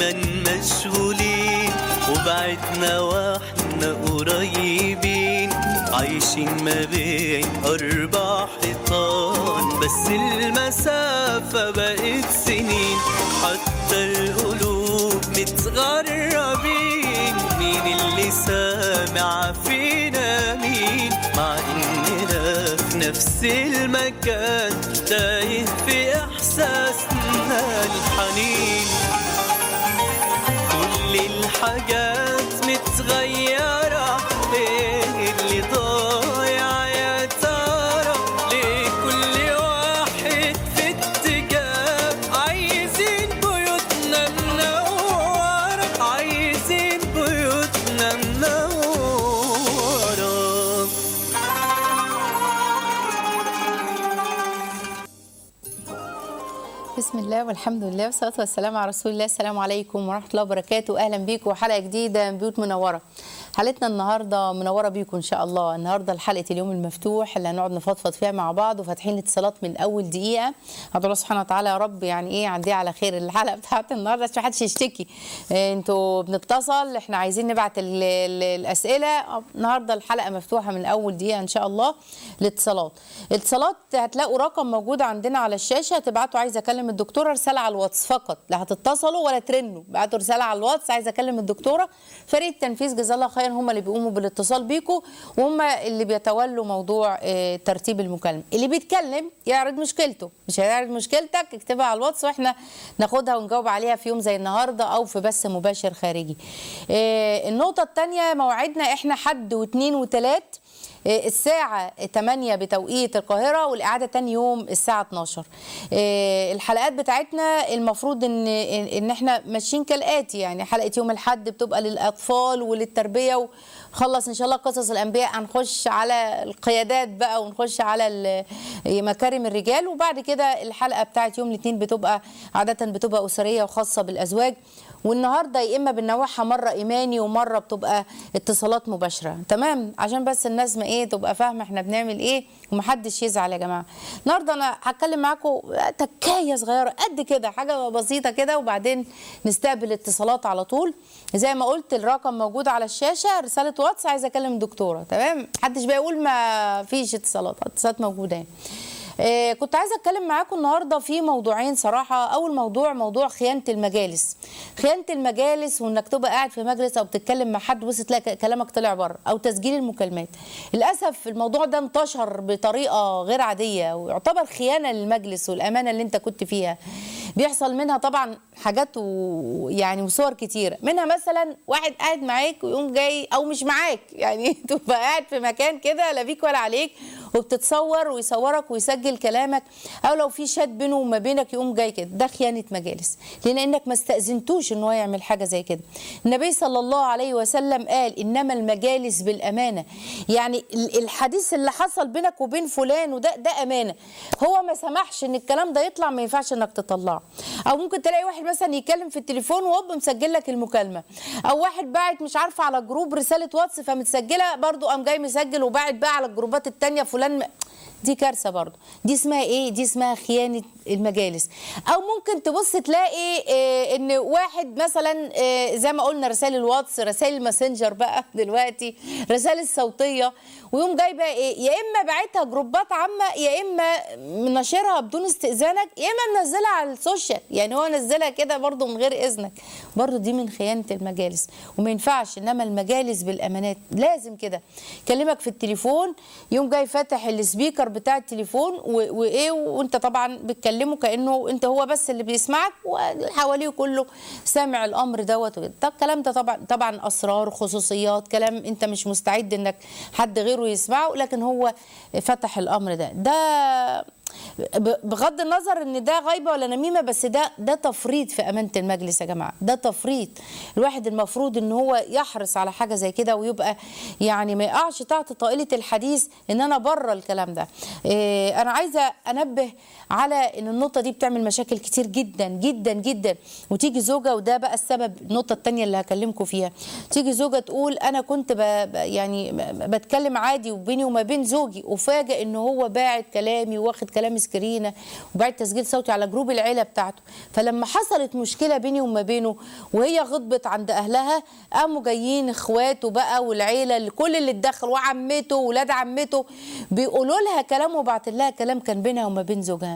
دايما مشغولين وبعدنا واحنا قريبين عايشين ما بين أربع حيطان بس المسافة بقت سنين حتى القلوب متغربين مين اللي سامع فينا مين مع إننا في نفس المكان تايه في إحساسنا الحنين كل الحاجات متغيرة ايه اللي ضايع يا ترى ليه كل واحد في اتجاه عايزين بيوتنا منورة عايزين بيوتنا منورة بسم الله والحمد لله والصلاه والسلام على رسول الله السلام عليكم ورحمه الله وبركاته اهلا بيكم وحلقه جديده من بيوت منوره حلقتنا النهارده منوره بيكم ان شاء الله النهارده حلقه اليوم المفتوح اللي هنقعد نفضفض فيها مع بعض وفاتحين الاتصالات من اول دقيقه ادعو الله سبحانه وتعالى يا رب يعني ايه عندي على خير الحلقه بتاعت النهارده عشان محدش يشتكي إيه انتوا بنتصل احنا عايزين نبعت ال ال الاسئله آه، النهارده الحلقه مفتوحه من اول دقيقه ان شاء الله الاتصالات الاتصالات هتلاقوا رقم موجود عندنا على الشاشه تبعتوا عايزه اكلم الدكتوره رساله على الواتس فقط لا هتتصلوا ولا ترنوا بعتوا رساله على الواتس عايزه اكلم الدكتوره فريق التنفيذ جزاه الله خير هم اللي بيقوموا بالاتصال بيكم وهم اللي بيتولوا موضوع آه، ترتيب المكالمه اللي بيتكلم يعرض مشكلته مش هيعرض مشكلتك اكتبها على الواتس واحنا ناخدها ونجاوب عليها في يوم زي النهارده او في بث مباشر خارجي آه، النقطه الثانيه موعدنا احنا حد واثنين وثلاث الساعة 8 بتوقيت القاهرة والإعادة تاني يوم الساعة 12 آه، الحلقات بتاعتنا المفروض إن إن إحنا ماشيين كالآتي يعني حلقة يوم الحد بتبقى للأطفال وللتربية وخلص إن شاء الله قصص الأنبياء هنخش على القيادات بقى ونخش على ال- مكارم الرجال وبعد كده الحلقة بتاعت يوم الاثنين بتبقى عادة بتبقى أسرية وخاصة بالأزواج والنهارده يا اما بنوعها مره ايماني ومره بتبقى اتصالات مباشره تمام عشان بس الناس ما ايه تبقى فاهمه احنا بنعمل ايه ومحدش يزعل يا جماعه النهارده انا هتكلم معاكم تكايه صغيره قد كده حاجه بسيطه كده وبعدين نستقبل اتصالات على طول زي ما قلت الرقم موجود على الشاشه رساله واتس عايزه اكلم الدكتوره تمام محدش بقى يقول ما فيش اتصالات اتصالات موجوده يعني. آه، كنت عايزه اتكلم معاكم النهارده في موضوعين صراحه اول موضوع موضوع خيانه المجالس خيانه المجالس وانك تبقى قاعد في مجلس او بتتكلم مع حد بص تلاقي كلامك طلع بره او تسجيل المكالمات للاسف الموضوع ده انتشر بطريقه غير عاديه ويعتبر خيانه للمجلس والامانه اللي انت كنت فيها بيحصل منها طبعا حاجات ويعني وصور كتيره منها مثلا واحد قاعد معاك ويقوم جاي او مش معاك يعني تبقى قاعد في مكان كده لا بيك ولا عليك وبتتصور ويصورك ويسجل كلامك او لو في شات بينه وما بينك يقوم جاي كده ده خيانه مجالس لان انك ما استاذنتوش ان هو يعمل حاجه زي كده النبي صلى الله عليه وسلم قال انما المجالس بالامانه يعني ال- الحديث اللي حصل بينك وبين فلان وده ده امانه هو ما سمحش ان الكلام ده يطلع ما ينفعش انك تطلعه او ممكن تلاقي واحد مثلا يتكلم في التليفون وهوب مسجل لك المكالمه او واحد باعت مش عارفه على جروب رساله واتس فمتسجله برضو قام جاي مسجل وباعت بقى على الجروبات التانية فلان م... دي كارثه برضو دي اسمها ايه دي اسمها خيانه المجالس او ممكن تبص تلاقي آه، ان واحد مثلا آه، زي ما قلنا رسائل الواتس رسائل الماسنجر بقى دلوقتي رسائل الصوتيه ويقوم جاي بقى ايه يا اما باعتها جروبات عامه يا اما منشرها بدون استئذانك يا اما منزلها على السوشيال يعني هو نزلها كده برضو من غير اذنك برضو دي من خيانه المجالس وما ينفعش انما المجالس بالامانات لازم كده كلمك في التليفون يقوم جاي فاتح السبيكر بتاع التليفون و- وايه وانت طبعا بتكلمه كانه انت هو بس اللي بيسمعك واللي حواليه كله سامع الامر دوت وكده. طب الكلام ده طبعا طبعا اسرار خصوصيات كلام انت مش مستعد انك حد غيره يسمعه لكن هو فتح الامر ده ده ب- بغض النظر ان ده غيبه ولا نميمه بس ده ده تفريط في امانه المجلس يا جماعه ده تفريط الواحد المفروض ان هو يحرص على حاجه زي كده ويبقى يعني ما يقعش تحت طائله الحديث ان انا بره الكلام ده إيه انا عايزه انبه على ان النقطه دي بتعمل مشاكل كتير جدا جدا جدا وتيجي زوجه وده بقى السبب النقطه الثانيه اللي هكلمكم فيها تيجي زوجه تقول انا كنت ب... ب- يعني ب- بتكلم عادي وبيني وما بين زوجي وفاجئ ان هو باعت كلامي واخد كلامي كلام سكرينه وبعت تسجيل صوتي على جروب العيله بتاعته فلما حصلت مشكله بيني وما بينه وهي غضبت عند اهلها قاموا جايين اخواته بقى والعيله اللي- كل اللي اتدخل وعمته وولاد عمته بيقولوا لها كلام وبعت لها كلام كان بينها وما بين زوجها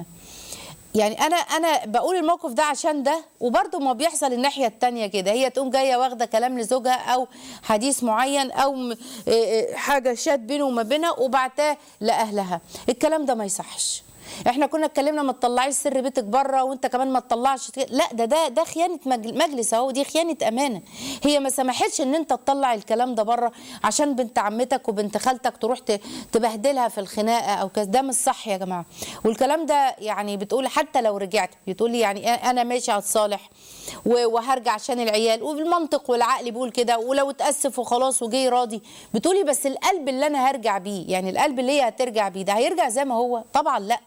يعني انا انا بقول الموقف ده عشان ده وبرده ما بيحصل الناحيه التانية كده هي تقوم جايه واخده كلام لزوجها او حديث معين او م- إيه إيه حاجه شات بينه وما بينها وبعتاه لاهلها الكلام ده ما يصحش احنا كنا اتكلمنا ما تطلعيش سر بيتك بره وانت كمان ما تطلعش لا ده ده ده خيانه مجل- مجلس اهو دي خيانه امانه هي ما سمحتش ان انت تطلع الكلام ده بره عشان بنت عمتك وبنت خالتك تروح ت- تبهدلها في الخناقه او كذا ده مش صح يا جماعه والكلام ده يعني بتقول حتى لو رجعت بتقولي يعني انا ماشي هتصالح و- وهرجع عشان العيال وبالمنطق والعقل بيقول كده ولو اتاسف وخلاص وجاي راضي بتقولي بس القلب اللي انا هرجع بيه يعني القلب اللي هي هترجع بيه ده هيرجع زي ما هو طبعا لا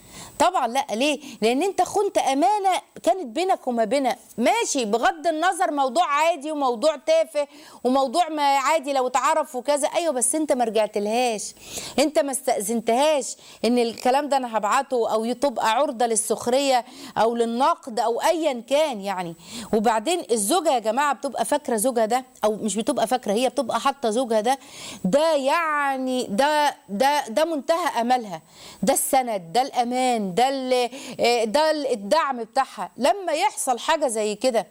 طبعا لا ليه لان انت خنت امانه كانت بينك وما بينها ماشي بغض النظر موضوع عادي وموضوع تافه وموضوع ما عادي لو اتعرف وكذا ايوه بس انت ما رجعتلهاش انت ما استاذنتهاش ان الكلام ده انا هبعته او تبقى عرضه للسخريه او للنقد او ايا كان يعني وبعدين الزوجه يا جماعه بتبقى فاكره زوجها ده او مش بتبقى فاكره هي بتبقى حاطه زوجها ده ده يعني ده ده ده منتهى املها ده السند ده الامان ده ال- آه، ده الدعم بتاعها لما يحصل حاجه زي كده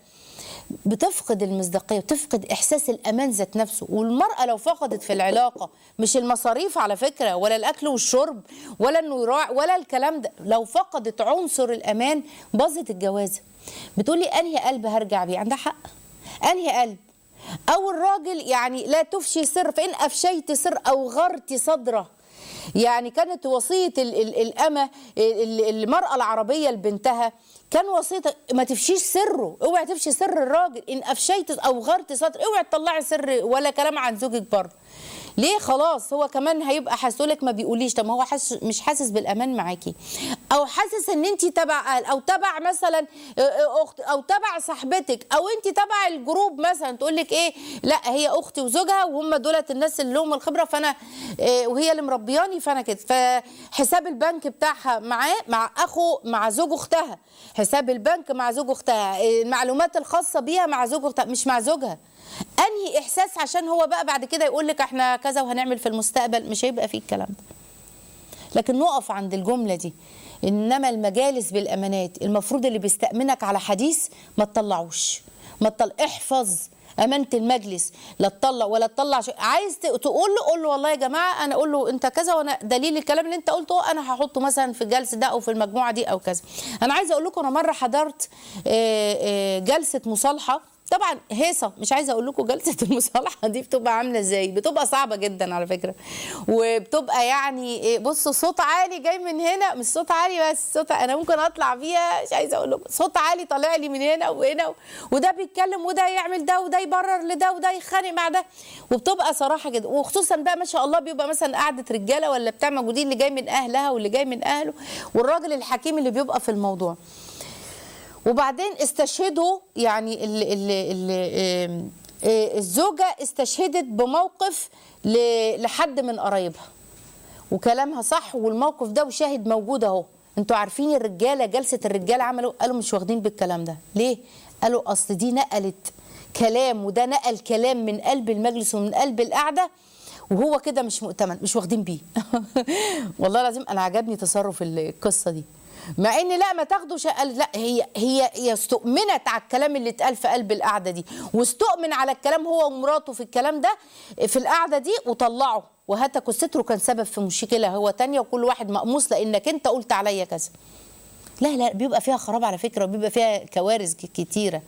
بتفقد المصداقيه بتفقد احساس الامان ذات نفسه والمراه لو فقدت في العلاقه مش المصاريف على فكره ولا الاكل والشرب ولا انه يراعي ولا الكلام ده لو فقدت عنصر الامان باظت الجوازه بتقولي انهي قلب هرجع بيه عندها حق انهي قلب او الراجل يعني لا تفشي سر فان افشيت سر او غرت صدره يعني كانت وصيه ال- ال- الامه ال- المراه العربيه لبنتها كان وصيتها ما تفشيش سره اوعي تفشي سر الراجل ان افشيت او غرت صدر اوعي تطلعي سر ولا كلام عن زوجك بره ليه خلاص هو كمان هيبقى حاسولك ما بيقوليش طب ما هو حاسس مش حاسس بالامان معاكي او حاسس ان انت تبع اهل او تبع مثلا اخت او تبع صاحبتك او انت تبع الجروب مثلا تقول لك ايه لا هي اختي وزوجها وهم دولت الناس اللي لهم الخبره فانا إيه وهي اللي مربياني فانا كده فحساب البنك بتاعها معاه مع اخو مع زوج اختها حساب البنك مع زوج اختها إيه المعلومات الخاصه بيها مع زوج اختها مش مع زوجها انهي احساس عشان هو بقى بعد كده يقول لك احنا كذا وهنعمل في المستقبل مش هيبقى فيه الكلام ده لكن نقف عند الجمله دي انما المجالس بالامانات المفروض اللي بيستامنك على حديث ما تطلعوش ما تطلع احفظ امانه المجلس لا تطلع ولا تطلع شيء عايز ت- تقول له قول له والله يا جماعه انا اقول له انت كذا وانا دليل الكلام اللي انت قلته انا هحطه مثلا في الجلسه ده او في المجموعه دي او كذا انا عايزه اقول لكم انا مره حضرت آه، آه، جلسه مصالحه طبعا هيصه مش عايزه اقول لكم جلسه المصالحه دي بتبقى عامله ازاي بتبقى صعبه جدا على فكره وبتبقى يعني إيه، بصوا صوت عالي جاي من هنا مش صوت عالي بس صوت انا ممكن اطلع بيها مش عايزه اقول لكم صوت عالي طالع لي من هنا وهنا وده بيتكلم وده يعمل ده وده يبرر لده وده يتخانق مع ده وبتبقى صراحه كده وخصوصا بقى ما شاء الله بيبقى مثلا قعده رجاله ولا بتاع موجودين اللي جاي من اهلها واللي جاي من اهله والراجل الحكيم اللي بيبقى في الموضوع وبعدين استشهدوا يعني ال ال ال آم، آه، الزوجة استشهدت بموقف ل- لحد من قرايبها وكلامها صح والموقف ده وشاهد موجود اهو انتوا عارفين الرجاله جلسه الرجاله عملوا قالوا مش واخدين بالكلام ده ليه قالوا اصل دي نقلت كلام وده نقل كلام من قلب المجلس ومن قلب القعده وهو كده مش مؤتمن مش واخدين بيه والله العظيم انا عجبني تصرف القصه دي مع ان لا ما تاخدوش قال لا هي هي هي استؤمنت على الكلام اللي اتقال في قلب القعده دي واستؤمن على الكلام هو ومراته في الكلام ده في القعده دي وطلعه وهتك الستر كان سبب في مشكله هو تانية وكل واحد مقموص لانك انت قلت عليا كذا لا لا بيبقى فيها خراب على فكره وبيبقى فيها كوارث ك- كتيره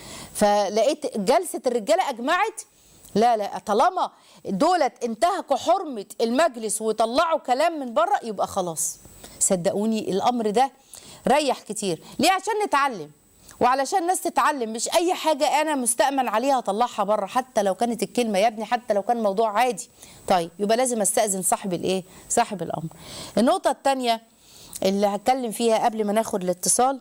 فلقيت جلسه الرجاله اجمعت لا لا طالما دولت انتهكوا حرمه المجلس وطلعوا كلام من بره يبقى خلاص صدقوني الامر ده ريح كتير ليه عشان نتعلم وعلشان الناس تتعلم مش اي حاجه انا مستأمن عليها اطلعها بره حتى لو كانت الكلمه يا ابني حتى لو كان موضوع عادي طيب يبقى لازم استأذن صاحب الايه صاحب الامر النقطه الثانيه اللي هتكلم فيها قبل ما ناخد الاتصال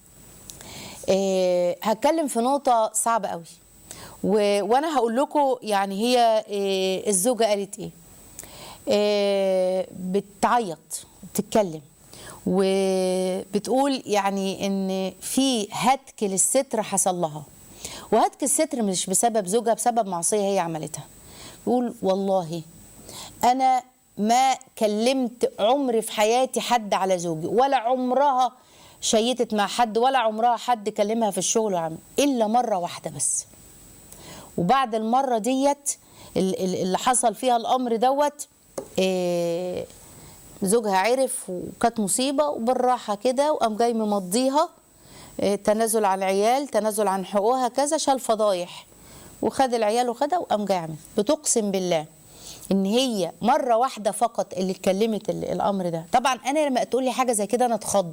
آه، هتكلم في نقطة صعبة قوي و... وأنا هقول لكم يعني هي آه، الزوجة قالت إيه آه، بتعيط بتتكلم وبتقول يعني ان في هتك للستر حصل لها وهتك الستر مش بسبب زوجها بسبب معصيه هي عملتها بيقول والله انا ما كلمت عمري في حياتي حد على زوجي ولا عمرها شيتت مع حد ولا عمرها حد كلمها في الشغل وعمل الا مره واحده بس وبعد المره ديت ال- ال- اللي حصل فيها الامر دوت إيه، زوجها عرف وكانت مصيبه وبالراحه كده وقام جاي ممضيها إيه، تنازل عن العيال تنازل عن حقوقها كذا شال فضايح وخد العيال وخدها وقام جاي عامل بتقسم بالله ان هي مره واحده فقط اللي اتكلمت ال- الامر ده طبعا انا لما تقول لي حاجه زي كده انا اتخض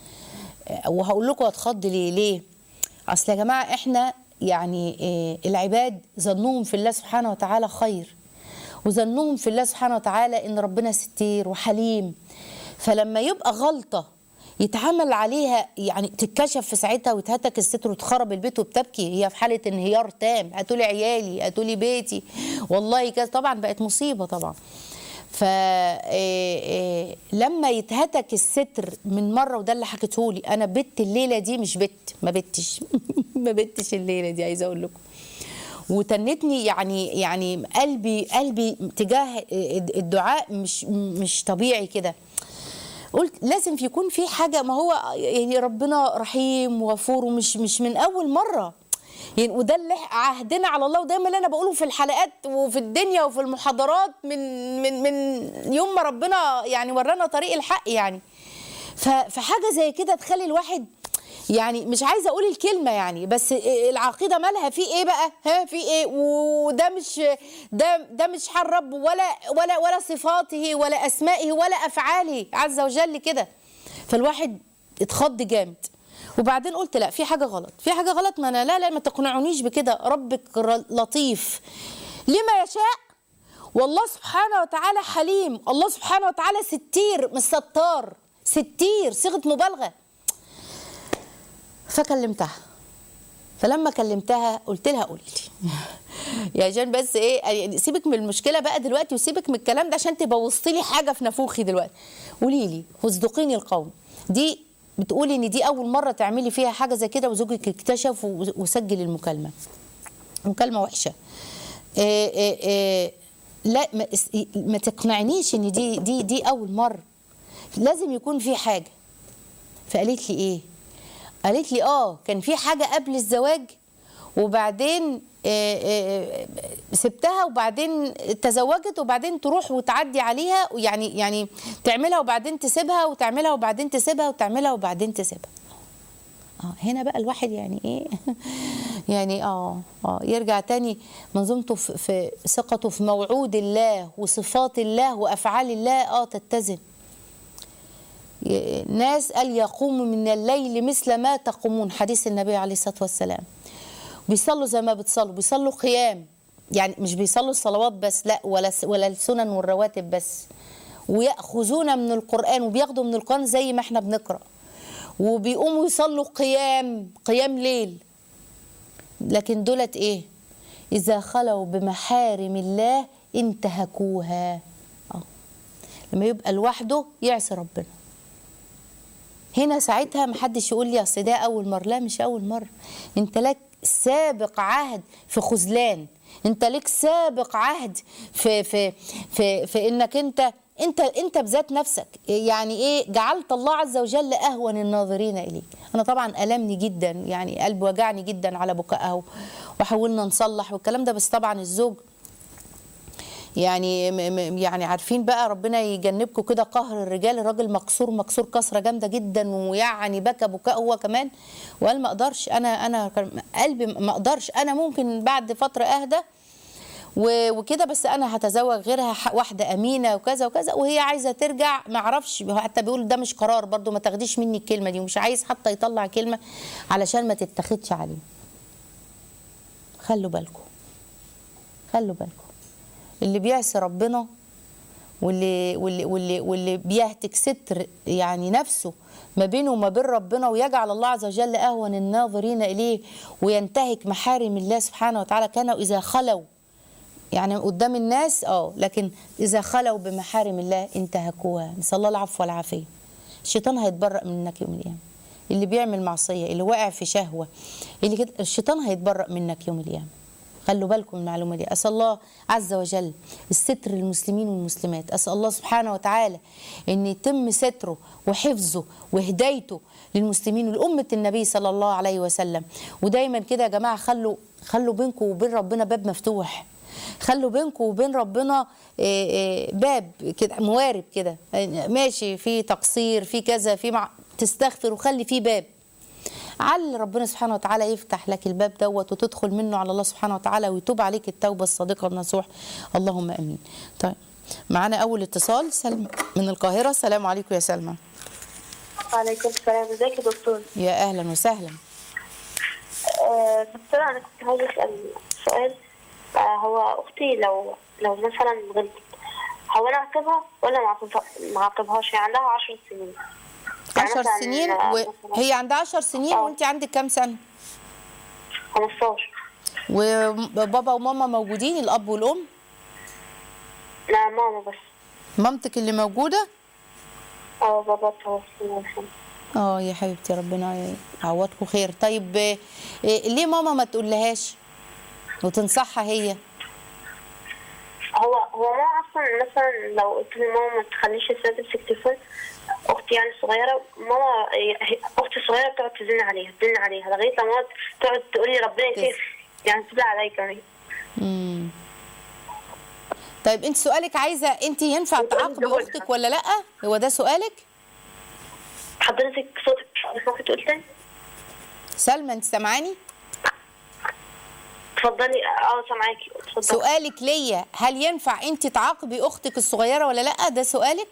وهقول لكم اتخض ليه ليه اصل يا جماعه احنا يعني إيه العباد ظنهم في الله سبحانه وتعالى خير وظنهم في الله سبحانه وتعالى ان ربنا ستير وحليم فلما يبقى غلطه يتعمل عليها يعني تتكشف في ساعتها ويتهتك الستر وتخرب البيت وبتبكي هي في حاله انهيار تام هاتولي عيالي هاتولي بيتي والله كذا طبعا بقت مصيبه طبعا ف إيه إيه لما يتهتك الستر من مره وده اللي حكيته لي انا بت الليله دي مش بت ما بتش ما بتش الليله دي عايزه اقول لكم وتنتني يعني يعني قلبي قلبي تجاه الدعاء مش مش طبيعي كده قلت لازم في يكون في حاجه ما هو يعني ربنا رحيم وغفور ومش مش من اول مره يعني وده اللي عهدنا على الله ودايما اللي انا بقوله في الحلقات وفي الدنيا وفي المحاضرات من من من يوم ما ربنا يعني ورانا طريق الحق يعني ف- فحاجه زي كده تخلي الواحد يعني مش عايزه اقول الكلمه يعني بس العقيده مالها في ايه بقى ها في ايه وده مش ده ده مش حال رب ولا ولا ولا صفاته ولا اسمائه ولا افعاله عز وجل كده فالواحد اتخض جامد وبعدين قلت لا في حاجه غلط في حاجه غلط ما انا لا لا ما تقنعونيش بكده ربك ر- لطيف لما يشاء والله سبحانه وتعالى حليم الله سبحانه وتعالى ستير مش ستار ستير صيغه مبالغه فكلمتها فلما كلمتها قلت لها قولي لي يا جان بس ايه يعني سيبك من المشكله بقى دلوقتي وسيبك من الكلام ده عشان تبوظتي لي حاجه في نافوخي دلوقتي قولي لي واصدقيني القول دي بتقولي ان دي اول مره تعملي فيها حاجه زي كده وزوجك اكتشف و- وسجل المكالمه مكالمه وحشه إيه إيه إيه لا ما, اس- ما تقنعنيش ان دي دي دي اول مره لازم يكون في حاجه فقالت لي ايه قالت لي اه كان في حاجه قبل الزواج وبعدين آه، آه، سبتها وبعدين تزوجت وبعدين تروح وتعدي عليها يعني يعني تعملها وبعدين تسيبها وتعملها وبعدين تسيبها وتعملها وبعدين تسيبها اه هنا بقى الواحد يعني ايه يعني اه اه يرجع تاني منظومته في, في ثقته في موعود الله وصفات الله وافعال الله اه تتزن ي- ناس قال يقوم من الليل مثل ما تقومون حديث النبي عليه الصلاه والسلام بيصلوا زي ما بتصلوا بيصلوا قيام يعني مش بيصلوا الصلوات بس لا ولا ولا السنن والرواتب بس ويأخذون من القرآن وبياخدوا من القرآن زي ما احنا بنقرأ وبيقوموا يصلوا قيام قيام ليل لكن دولت ايه إذا خلوا بمحارم الله انتهكوها اه لما يبقى لوحده يعصي ربنا هنا ساعتها محدش يقول لي اصل ده اول مره لا مش اول مره انت لك سابق عهد في خذلان انت لك سابق عهد في في في في انك انت انت انت بذات نفسك يعني ايه جعلت الله عز وجل اهون الناظرين اليك انا طبعا المني جدا يعني قلبي وجعني جدا على بكائها وحاولنا نصلح والكلام ده بس طبعا الزوج يعني م- م- يعني عارفين بقى ربنا يجنبكم كده قهر الرجال الراجل مكسور مكسور كسره جامده جدا ويعني بكى بكاء هو كمان وقال ما اقدرش انا انا كان- قلبي ما اقدرش انا ممكن بعد فتره اهدى و- وكده بس انا هتزوج غيرها ح- واحده امينه وكذا وكذا وهي عايزه ترجع ما اعرفش حتى بيقول ده مش قرار برضو ما تاخديش مني الكلمه دي ومش عايز حتى يطلع كلمه علشان ما تتاخدش عليه خلوا بالكم خلوا بالكم اللي بيعصي ربنا واللي واللي واللي واللي بيهتك ستر يعني نفسه ما بينه وما بين ربنا ويجعل الله عز وجل اهون الناظرين اليه وينتهك محارم الله سبحانه وتعالى كانوا اذا خلوا يعني قدام الناس اه لكن اذا خلوا بمحارم الله انتهكوها نسال الله العفو والعافيه الشيطان هيتبرأ منك يوم القيامه اللي بيعمل معصيه اللي واقع في شهوه اللي كده الشيطان هيتبرأ منك يوم القيامه خلوا بالكم من المعلومه دي اسال الله عز وجل الستر للمسلمين والمسلمات اسال الله سبحانه وتعالى ان يتم ستره وحفظه وهدايته للمسلمين ولأمة النبي صلى الله عليه وسلم ودايما كده يا جماعه خلوا خلوا بينكم وبين ربنا باب مفتوح خلوا بينكم وبين ربنا آه، آه، باب كده موارب كده ماشي في تقصير في كذا في مع... تستغفر وخلي فيه باب على ربنا سبحانه وتعالى يفتح لك الباب دوت وتدخل منه على الله سبحانه وتعالى ويتوب عليك التوبة الصادقة النصوح اللهم امين طيب معانا اول اتصال سلمى من القاهرة السلام عليكم يا سلمى وعليكم السلام ازيك يا دكتور يا اهلا وسهلا آه، دكتور انا كنت عايزه اسال سؤال آه، هو اختي لو لو مثلا غلطت هو انا اعاقبها ولا ما أعاقبها- ما اعاقبهاش هي عندها 10 سنين يعني عشر مثلاً، سنين آه، مثلاً وهي عندها عشر سنين آه. وانت عندك كام سنة 15 وبابا وماما موجودين الاب والام لا ماما بس مامتك اللي موجودة اه بابا توفى الله يرحمه اه يا حبيبتي ربنا يعوضكم خير طيب آه، آه، ليه ماما ما تقولهاش وتنصحها هي هو هو انا اصلا مثلا لو قلت لماما ما تخليش السيد تمسك تليفون اختي يعني صغيره ماما هي- اختي الصغيره بتقعد تزن عليها تزن عليها لغايه لما تقعد تقول لي ربنا يسير يعني تزن عليا كمان مم. طيب انت سؤالك عايزه انت ينفع تعاقبي زوجها. اختك ولا لا هو ده سؤالك حضرتك صوتك مش ممكن تقول تاني سلمى انت سامعاني اتفضلي اه سامعاكي اتفضلي سؤالك ليا هل ينفع انت تعاقبي اختك الصغيره ولا لا ده سؤالك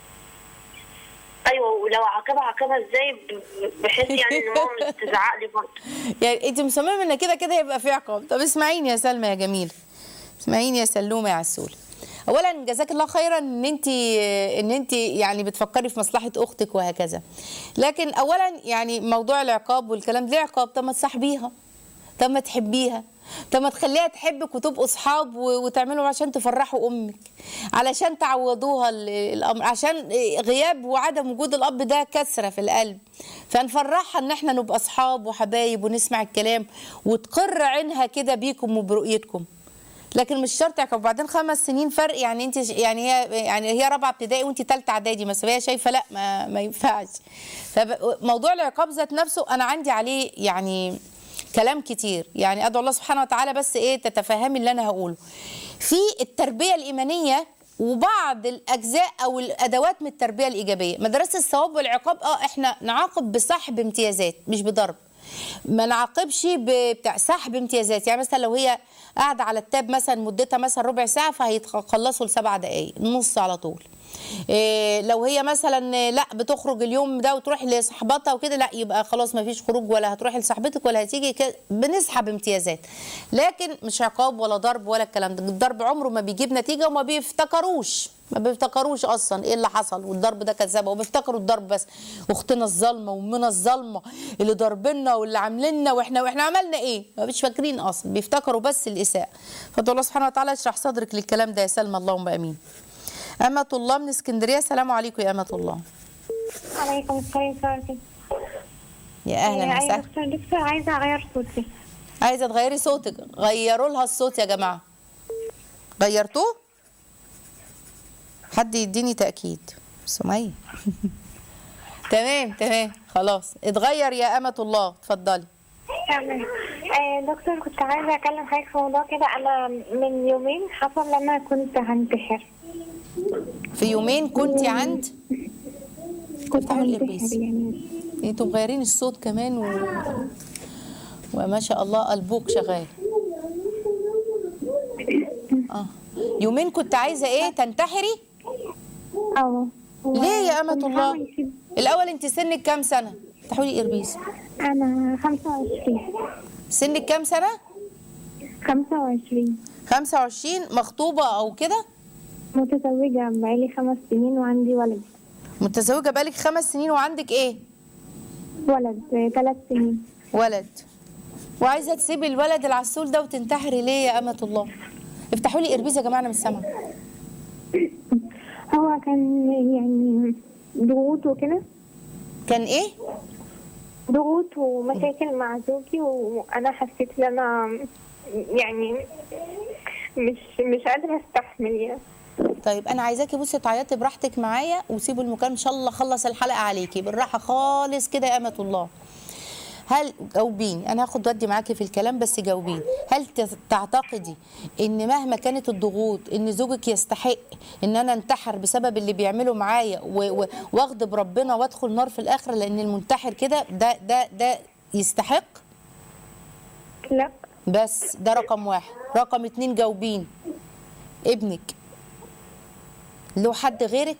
ايوه ولو عاقبها عاقبها ازاي ب- بحيث يعني ان ماما مش تزعق لي برضه يعني انت مصممه ان كده كده يبقى في عقاب طب اسمعيني يا سلمى يا جميل اسمعيني يا سلومه يا عسول اولا جزاك الله خيرا ان انت ان انت يعني بتفكري في مصلحه اختك وهكذا لكن اولا يعني موضوع العقاب والكلام ليه عقاب طب ما تصاحبيها طب ما تحبيها طب ما تخليها تحبك وتبقوا اصحاب و- وتعملوا عشان تفرحوا امك علشان تعوضوها ال- الامر عشان غياب وعدم وجود الاب ده كسره في القلب فنفرحها ان احنا نبقى اصحاب وحبايب ونسمع الكلام وتقر عينها كده بيكم وبرؤيتكم لكن مش شرط عقاب وبعدين خمس سنين فرق يعني انت يعني هي يعني هي رابعه ابتدائي وانت ثالثه اعدادي مثلا هي شايفه لا ما, ما ينفعش فموضوع العقاب ذات نفسه انا عندي عليه يعني كلام كتير يعني ادعو الله سبحانه وتعالى بس ايه تتفهمي اللي انا هقوله في التربيه الايمانيه وبعض الاجزاء او الادوات من التربيه الايجابيه مدرسه الثواب والعقاب اه احنا نعاقب بسحب امتيازات مش بضرب ما نعاقبش بتاع سحب امتيازات يعني مثلا لو هي قاعده على التاب مثلا مدتها مثلا ربع ساعه فهيتخلصوا لسبع دقائق نص على طول إيه لو هي مثلا لا بتخرج اليوم ده وتروح لصاحبتها وكده لا يبقى خلاص ما فيش خروج ولا هتروحي لصاحبتك ولا هتيجي كده بنسحب امتيازات لكن مش عقاب ولا ضرب ولا الكلام ده الضرب عمره ما بيجيب نتيجه وما بيفتكروش ما بيفتكروش اصلا ايه اللي حصل والضرب ده كان سبب وبيفتكروا الضرب بس اختنا الظالمه وامنا الظالمه اللي ضربنا واللي عامليننا واحنا واحنا عملنا ايه ما مش فاكرين اصلا بيفتكروا بس الاساءه فادعو الله سبحانه وتعالى يشرح صدرك للكلام ده يا سلمى اللهم امين أمة الله من اسكندرية السلام عليكم يا أمة الله عليكم السلام ورحمة يا أهلا أيوة وسهلا دكتور دكتور عايزة أغير صوتي عايزة تغيري صوتك غيروا لها الصوت يا جماعة غيرتوه حد يديني تأكيد سمية تمام تمام خلاص اتغير يا أمة الله اتفضلي تمام آه دكتور كنت عايزة أكلم حضرتك في موضوع كده أنا من يومين حصل لما كنت هنتحر في يومين كنت عند كنت افتحوا الإيربيس. هنتحر يعني انتوا مغيرين الصوت كمان و... وما شاء الله قلبوك شغال اه يومين كنت عايزة ايه تنتحري اه ليه يا أمة كنت الله؟ هعمل كده. الأول أنت سنك كام سنة؟ تحولي إربيس أنا خمسة وعشرين سنك كام سنة؟ خمسة وعشرين 25 مخطوبة أو كده؟ متزوجة بقالي خمس سنين وعندي ولد متزوجة بقالك خمس سنين وعندك إيه؟ ولد آه، ثلاث سنين ولد وعايزة تسيبي الولد العسول ده وتنتحري ليه يا أمة الله؟ افتحوا لي إربيس يا جماعة أنا مش سامعة هو كان يعني ضغوط وكده كان ايه ضغوط ومشاكل مع زوجي وانا حسيت ان انا يعني مش مش قادره استحمل يعني طيب انا عايزاكي بصي تعيطي براحتك معايا وسيبوا المكالمه ان شاء الله اخلص الحلقه عليكي بالراحه خالص كده يا امه الله هل جاوبيني انا هاخد ودي معاكي في الكلام بس جاوبيني هل ت- تعتقدي ان مهما كانت الضغوط ان زوجك يستحق ان انا انتحر بسبب اللي بيعمله معايا و- و- واغضب ربنا وادخل نار في الاخره لان المنتحر كده ده ده ده يستحق لا بس ده رقم واحد رقم اتنين جاوبين ابنك له حد غيرك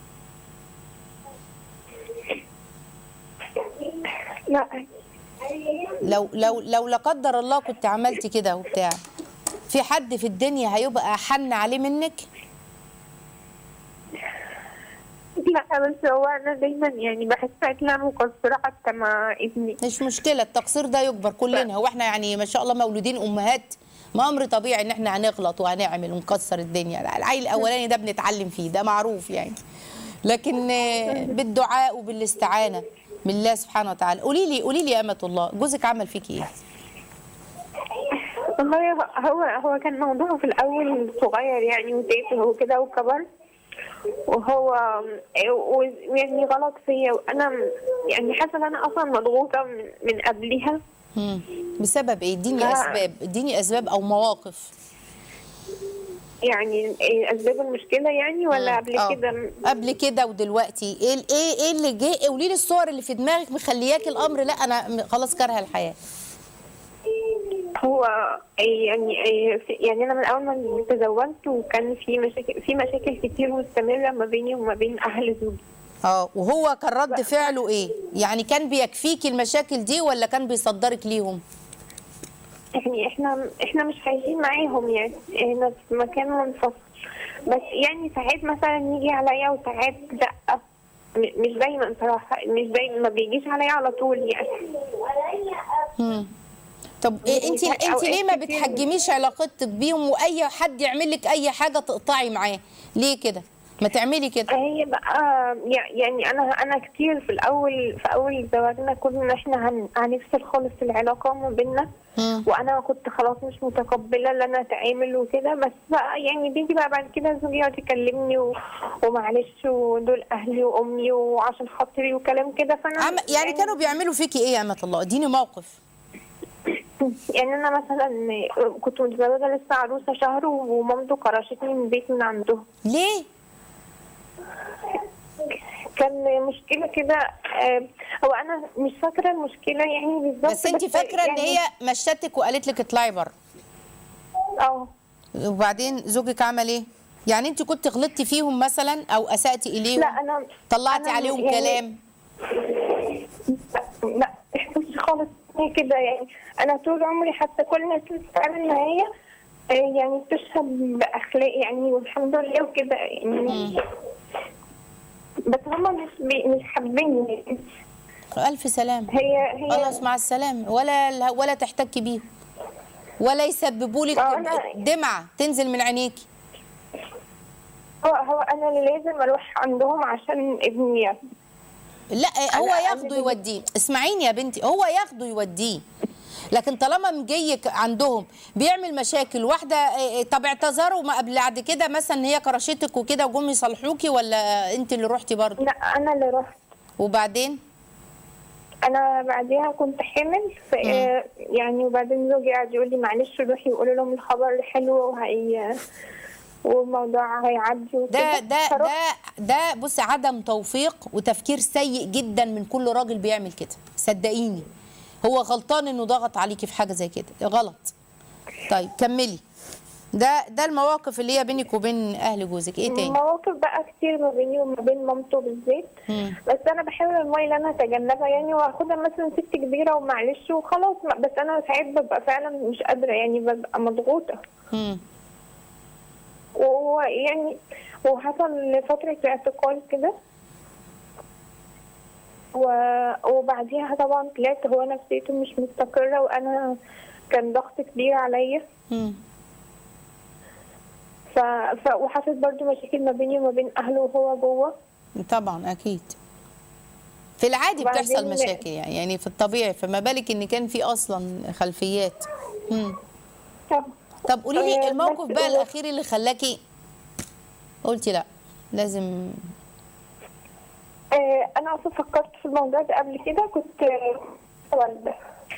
لا لو لو لو لا قدر الله كنت عملتي كده وبتاع في حد في الدنيا هيبقى احن عليه منك لا بس هو انا دايما يعني بحس ان انا مقصره حتى مع ابني مش مشكله التقصير ده يكبر كلنا هو احنا يعني ما شاء الله مولودين امهات ما امر طبيعي ان احنا هنغلط وهنعمل ونكسر الدنيا العيل الاولاني ده بنتعلم فيه ده معروف يعني لكن آه، بالدعاء وبالاستعانه من الله سبحانه وتعالى قولي لي قولي لي يا امه الله جوزك عمل فيكي ايه والله هو هو كان موضوعه في الاول صغير يعني وتافه وكده وكبر وهو ويعني غلط فيا وانا يعني حاسه ان انا اصلا مضغوطه من, من قبلها مم. بسبب ايه اديني لا. اسباب اديني اسباب او مواقف يعني إيه اسباب المشكله يعني ولا قبل آه. كده قبل كده ودلوقتي ايه ايه ايه اللي جه قولي لي الصور اللي في دماغك مخلياكي الامر لا انا م- خلاص كارهه الحياه هو يعني يعني انا من اول ما تزوجت وكان في مشاكل في مشاكل كتير مستمره ما بيني وما بين اهل زوجي اه وهو كان رد فعله ايه يعني كان بيكفيكي المشاكل دي ولا كان بيصدرك ليهم يعني احنا احنا مش عايشين معاهم يعني احنا في مكان منفصل بس يعني ساعات مثلا يجي عليا وساعات لا م- مش دايما صراحه مش دايما ما بيجيش عليا على طول يعني مم. طب إيه انت يعني انت أوقات ليه ما كتير- بتحجميش علاقتك بيهم واي حد يعمل لك اي حاجه تقطعي معاه ليه كده ما تعملي كده هي بقى يع- يعني انا انا كتير في الاول في اول زواجنا كنا احنا هن- هنفصل خالص العلاقه ما بيننا مم. وانا كنت خلاص مش متقبله ان انا اتعامل وكده بس بقى يعني بيجي بقى بعد كده زوجي يقعد يكلمني و... ومعلش ودول اهلي وامي وعشان خاطري وكلام كده فانا عم يعني كانوا بيعملوا فيكي ايه يا امه الله اديني موقف يعني انا مثلا كنت متزوجه لسه عروسه شهر ومامته كرشتني من البيت من عندهم ليه كان مشكله كده آه، هو انا مش فاكره المشكله يعني بالظبط بس انت فاكره ان هي مشتك وقالت لك اطلعي بره اه وبعدين زوجك عمل ايه يعني انت كنت غلطتي فيهم مثلا او اساتي اليهم لا انا طلعتي أنا عليهم يعني- كلام لا لا مش خالص هي كده يعني انا طول عمري حتى كل الناس اللي بتتعامل معايا آه، يعني بتشهد باخلاق يعني والحمد لله وكده يعني بس هما مش بي مش حابيني الف سلام هي هي خلاص مع السلامه ولا ولا تحتكي بيهم ولا يسببوا لك اه أنا- دمعه تنزل من عينيكي هو هو انا اللي لازم اروح عندهم عشان ابني يعني. لا هو أنا- ياخده أنا- يوديه اسمعيني يا بنتي هو ياخده يوديه لكن طالما مجيك عندهم بيعمل مشاكل واحده إيه، طب اعتذروا ما قبل بعد كده مثلا ان هي كرشتك وكده وجم يصالحوكي ولا انت اللي رحتي برضه لا انا اللي رحت وبعدين انا بعديها كنت حامل ف يعني وبعدين زوجي قاعد يقول لي معلش روحي وقولي لهم الخبر حلو وهي والموضوع هيعدي وكده ده ده فرحت. ده ده بصي عدم توفيق وتفكير سيء جدا من كل راجل بيعمل كده صدقيني هو غلطان انه ضغط عليكي في حاجه زي كده غلط طيب كملي ده ده المواقف اللي هي بينك وبين اهل جوزك ايه تاني مواقف بقى كتير ما بيني وما بين مامته بالذات مم. بس انا بحاول المويه اللي انا اتجنبها يعني واخدها مثلا ست كبيره ومعلش وخلاص ما- بس انا ساعات ببقى فعلا مش قادره يعني ببقى مضغوطه مم. وهو يعني وحصل فترة اعتقال كده و- وبعديها طبعا طلعت هو نفسيته مش مستقرة وأنا كان ضغط كبير عليا مم. ف... ف... وحصلت برضو مشاكل ما بيني وما بين أهله وهو جوه طبعا اكيد في العادي وبعدين- بتحصل مشاكل يعني يعني في الطبيعي فما بالك ان كان في اصلا خلفيات مم. طب طب قولي آه، لي الموقف بس بقى هو- الاخير اللي خلاكي قلتي لا لازم آه، انا اصلا فكرت في الموضوع ده قبل كده كنت آه، والده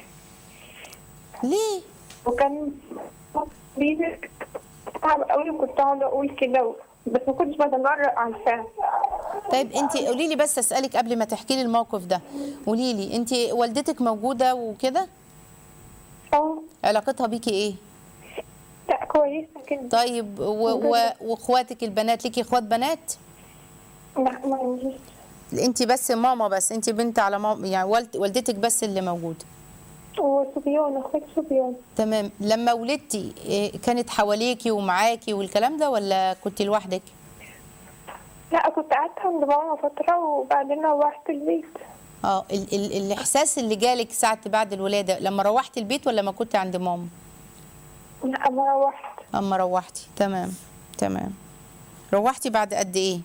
ليه وكان بيزك صعب قوي وكنت اقعد اقول كده و- بس ما كنتش بتجرأ على الفعل طيب انت قولي لي بس اسالك قبل ما تحكي لي الموقف ده قولي لي انت والدتك موجوده وكده اه علاقتها بيكي ايه لا كويسه كده طيب و- و- واخواتك البنات ليكي اخوات بنات لا ما عنديش انت بس ماما بس انت بنت على ماما يعني والد والدتك بس اللي موجوده وصبيان اخوات صبيان تمام لما ولدتي إيه، كانت حواليكي ومعاكي والكلام ده ولا كنت لوحدك لا كنت قعدت عند ماما فترة وبعدين روحت البيت اه ال ال الاحساس اللي جالك ساعه بعد الولاده لما روحت البيت ولا ما كنت عند ماما لا ما روحت اما روحتي تمام تمام روحتي بعد قد ايه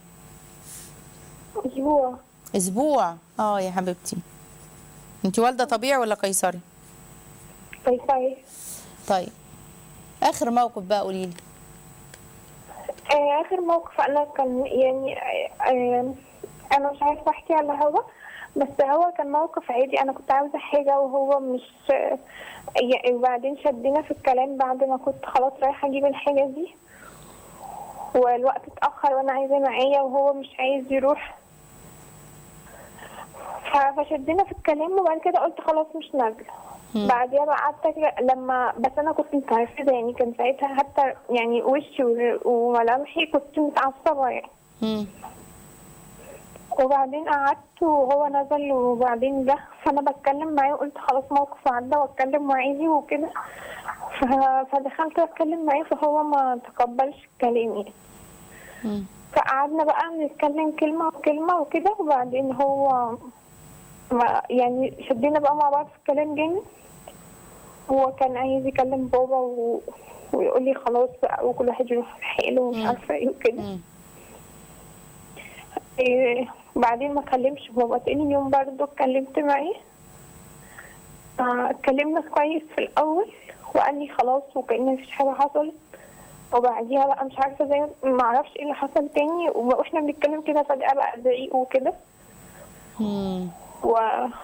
أسبوع اسبوع اه يا حبيبتي انت والده طبيعي ولا قيصري قيصري طيب اخر موقف بقى قولي لي آه، آخر موقف أنا كان يعني آه، آه، أنا مش عارفة أحكي على هوا بس هو كان موقف عادي أنا كنت عاوزة حاجة وهو مش آه، يعني وبعدين شدينا في الكلام بعد ما كنت خلاص رايحة أجيب الحاجة دي والوقت اتأخر وأنا عايزة معايا وهو مش عايز يروح ف- فشدينا في الكلام وبعد كده قلت خلاص مش نازلة بعديها بقى قعدت أجري- لما بس انا كنت متعصبه يعني كان ساعتها حتى يعني وشي و- وملامحي كنت متعصبه يعني مم. وبعدين قعدت وهو نزل وبعدين جه فانا بتكلم معاه وقلت خلاص موقف عدى واتكلم معاه وكده ف- فدخلت اتكلم معاه فهو ما تقبلش كلامي مم. فقعدنا بقى نتكلم كلمة وكلمة وكده وبعدين هو ما يعني شدينا بقى مع بعض في الكلام جامد هو كان عايز يكلم بابا و... ويقول لي خلاص بقى وكل واحد يروح في حاله ومش مم. عارفة ايه وكده مم. إيه بعدين ما كلمش بابا تاني يوم برضه اتكلمت معاه آه، اتكلمنا كويس في الأول وقال لي خلاص وكأن مفيش حاجة حصلت وبعديها بقى مش عارفة زي ما اعرفش ايه اللي حصل تاني واحنا بنتكلم كده فجأة بقى زعيق وكده مم. و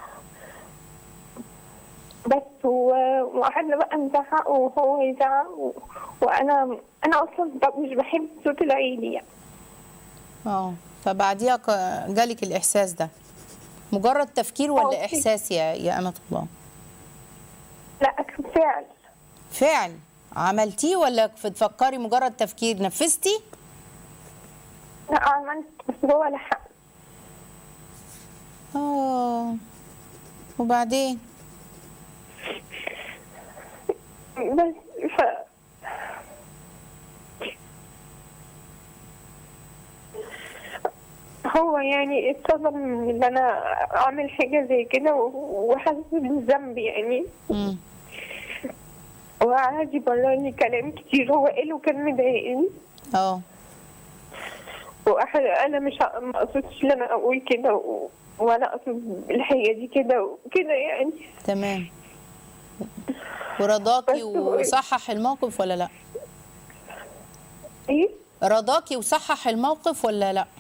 بس و- وقعدنا بقى نزعق وهو يزعق و... وانا انا اصلا ب- مش بحب صوت العيلي يعني اه فبعديها ك- جالك الاحساس ده مجرد تفكير ولا آه، احساس يا يا امه الله لا كان فعل فعل عملتيه ولا بتفكري مجرد تفكير نفذتي لا عملت بس هو لحق اه وبعدين بس ف هو يعني اتصدم من ان انا اعمل حاجه زي كده و- وحاسس بالذنب يعني مم. وقعد يبررني كلام كتير هو قاله كان مضايقني اه وأح- انا مش ه- ما قصدتش ان انا اقول كده و... وانا اقصد الحاجه دي كده وكده يعني تمام ورضاكي بس هو- وصحح الموقف ولا لا ايه رضاكي وصحح الموقف ولا لا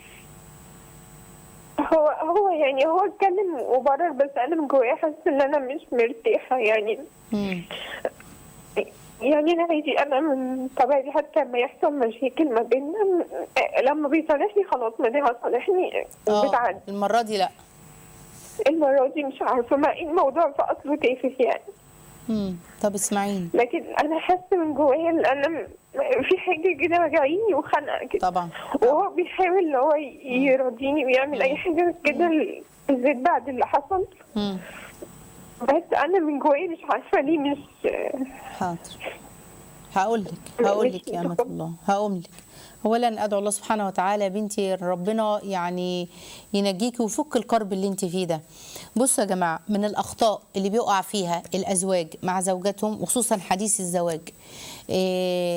هو هو يعني هو اتكلم وبرر بس انا من جوايا حاسه ان انا مش مرتاحه يعني مم. يعني انا عادي انا من طبيعتي حتى لما يحصل مشاكل ما بيننا م- لما بيصالحني خلاص ما دي هتصالحني اه وبتعدي المره دي لا المره دي مش عارفه ما الموضوع في اصله تافه يعني مم. طب اسمعيني لكن انا حاسه من جوايا ان انا م- في حاجه كده وجعيني وخانقه كده طبعا وهو بيحاول ان هو ي- يرضيني ويعمل اي حاجه كده ل- بالذات بعد اللي حصل مم. بس انا من جوايا مش عارفه ليه مش حاضر هقول لك هقول لك يا امه الله هقول لك اولا ادعو الله سبحانه وتعالى يا بنتي ربنا يعني ينجيكي ويفك الكرب اللي انت فيه ده بصوا يا جماعه من الاخطاء اللي بيقع فيها الازواج مع زوجاتهم وخصوصا حديث الزواج إيه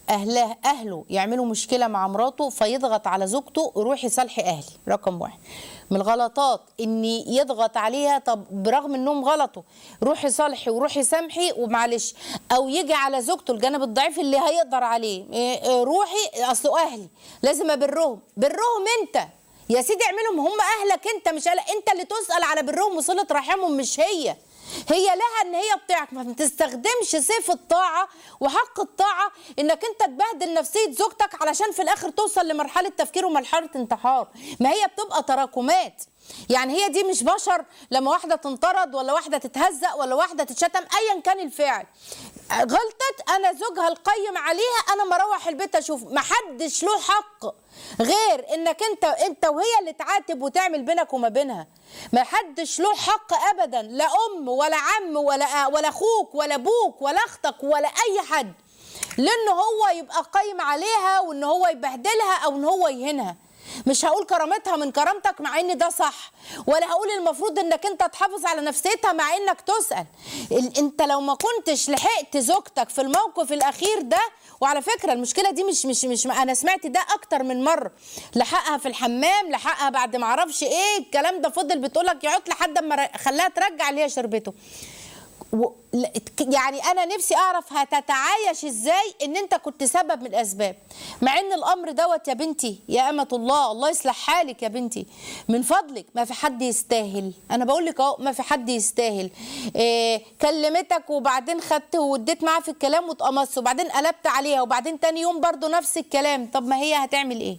اهله اهله يعملوا مشكله مع مراته فيضغط على زوجته يروح يصالح اهلي رقم واحد من الغلطات ان يضغط عليها طب برغم انهم غلطوا روحي صالحي وروحي سامحي ومعلش او يجي على زوجته الجانب الضعيف اللي هيقدر عليه إيه، إيه، روحي اصل اهلي لازم ابرهم برهم انت يا سيدي اعملهم هم اهلك انت مش أهلك. انت اللي تسال على برهم وصله رحمهم مش هي هي لها ان هي بتاعك ما تستخدمش سيف الطاعه وحق الطاعه انك انت تبهدل نفسيه زوجتك علشان في الاخر توصل لمرحله تفكير ومرحله انتحار ما هي بتبقى تراكمات يعني هي دي مش بشر لما واحده تنطرد ولا واحده تتهزق ولا واحده تتشتم ايا كان الفعل غلطت انا زوجها القيم عليها انا مروح البيت اشوف محدش له حق غير انك انت انت وهي اللي تعاتب وتعمل بينك وما بينها ما حدش له حق ابدا لا ام ولا عم ولا ولا اخوك ولا ابوك ولا اختك ولا اي حد لان هو يبقى قايم عليها وان هو يبهدلها او ان هو يهينها مش هقول كرامتها من كرامتك مع ان ده صح ولا هقول المفروض انك انت تحافظ على نفسيتها مع انك تسال ال- انت لو ما كنتش لحقت زوجتك في الموقف الاخير ده وعلى فكره المشكله دي مش مش مش انا سمعت ده اكتر من مره لحقها في الحمام لحقها بعد ما اعرفش ايه الكلام ده فضل بتقولك يقعد لحد ما ر- خلاها ترجع اللي هي شربته و... لا- يعني انا نفسي اعرف هتتعايش ازاي ان انت كنت سبب من الاسباب مع ان الامر دوت يا بنتي يا امه الله الله يصلح حالك يا بنتي من فضلك ما في حد يستاهل انا بقول لك اهو ما في حد يستاهل إيه كلمتك وبعدين خدت واديت معاها في الكلام واتقمصت وبعدين قلبت عليها وبعدين تاني يوم برضو نفس الكلام طب ما هي هتعمل ايه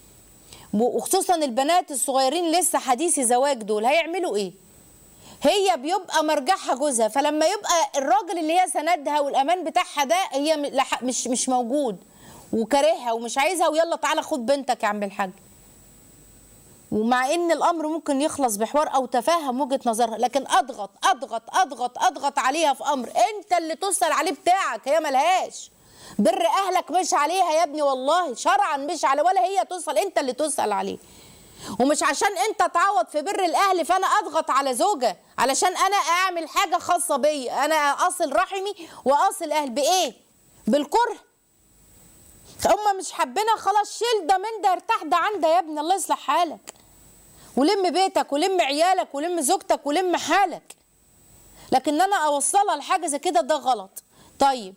وخصوصا البنات الصغيرين لسه حديثي زواج دول هيعملوا ايه هي بيبقى مرجعها جوزها فلما يبقى الراجل اللي هي سندها والامان بتاعها ده هي م- لح- مش مش موجود وكارهها ومش عايزها ويلا تعالى خد بنتك يا عم الحاج ومع ان الامر ممكن يخلص بحوار او تفهم وجهه نظرها لكن اضغط اضغط اضغط اضغط عليها في امر انت اللي تسال عليه بتاعك هي ملهاش بر اهلك مش عليها يا ابني والله شرعا مش على ولا هي تسال انت اللي تسال عليه ومش عشان انت تعوض في بر الاهل فانا اضغط على زوجة علشان انا اعمل حاجة خاصة بيا انا اصل رحمي واصل اهل بايه بالكره هم مش حابينها خلاص شيل ده من ده ارتاح ده عن ده يا ابني الله يصلح حالك ولم بيتك ولم عيالك ولم زوجتك ولم حالك لكن انا اوصلها لحاجه زي كده ده غلط طيب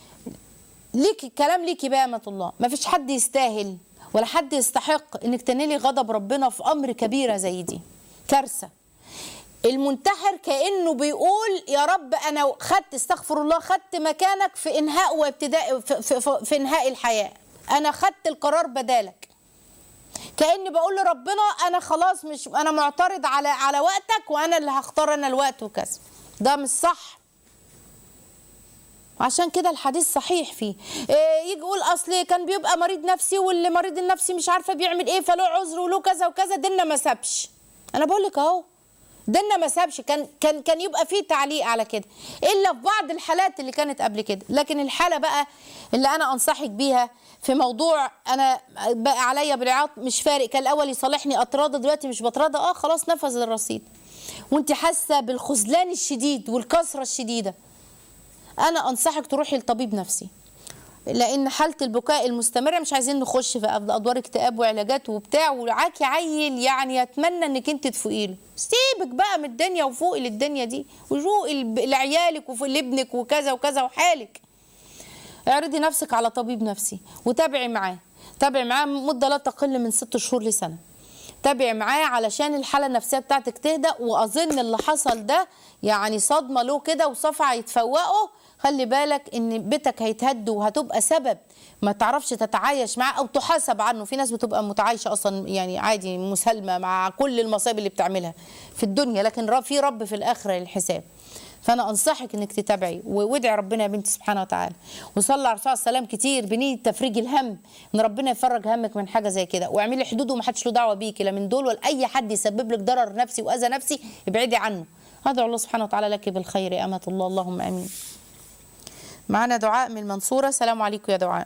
ليكي كلام ليكي بقى يا امه الله ما فيش حد يستاهل ولا حد يستحق انك تنالي غضب ربنا في امر كبيره زي دي كارثه المنتحر كانه بيقول يا رب انا خدت استغفر الله خدت مكانك في انهاء وابتداء في, في, في, في انهاء الحياه انا خدت القرار بدالك كاني بقول لربنا انا خلاص مش انا معترض على على وقتك وانا اللي هختار انا الوقت وكذا ده مش صح عشان كده الحديث صحيح فيه إيه يجي يقول اصل كان بيبقى مريض نفسي واللي مريض النفسي مش عارفه بيعمل ايه فله عذر وله كذا وكذا ديننا ما سابش انا بقول لك اهو ديننا ما سابش كان كان كان يبقى فيه تعليق على كده الا في بعض الحالات اللي كانت قبل كده لكن الحاله بقى اللي انا انصحك بيها في موضوع انا بقى عليا بالعياط مش فارق كان الاول يصالحني اتراضى دلوقتي مش بتراضى اه خلاص نفذ الرصيد وانت حاسه بالخذلان الشديد والكسره الشديده انا انصحك تروحي لطبيب نفسي لان حاله البكاء المستمره مش عايزين نخش في ادوار اكتئاب وعلاجات وبتاع وعاكي عيل يعني يتمنى انك انت تفوقي له سيبك بقى من الدنيا وفوقي للدنيا دي وفوقي لعيالك وفوق لابنك وكذا وكذا وحالك اعرضي نفسك على طبيب نفسي وتابعي معاه تابعي معاه مده لا تقل من ست شهور لسنه تابعي معاه علشان الحاله النفسيه بتاعتك تهدى واظن اللي حصل ده يعني صدمه له كده وصفعه يتفوقوا خلي بالك ان بيتك هيتهد وهتبقى سبب ما تعرفش تتعايش معاه او تحاسب عنه في ناس بتبقى متعايشه اصلا يعني عادي مسالمه مع كل المصايب اللي بتعملها في الدنيا لكن في رب في الاخره للحساب فانا انصحك انك تتابعي وادعي ربنا يا بنتي سبحانه وتعالى وصلي على الرسول عليه السلام كتير بنيه تفريج الهم ان ربنا يفرج همك من حاجه زي كده واعملي حدود ومحدش له دعوه بيكي لا من دول ولا اي حد يسبب لك ضرر نفسي واذى نفسي ابعدي عنه ادعو الله سبحانه وتعالى لك بالخير يا امه الله اللهم امين معنا دعاء من المنصوره السلام عليكم يا دعاء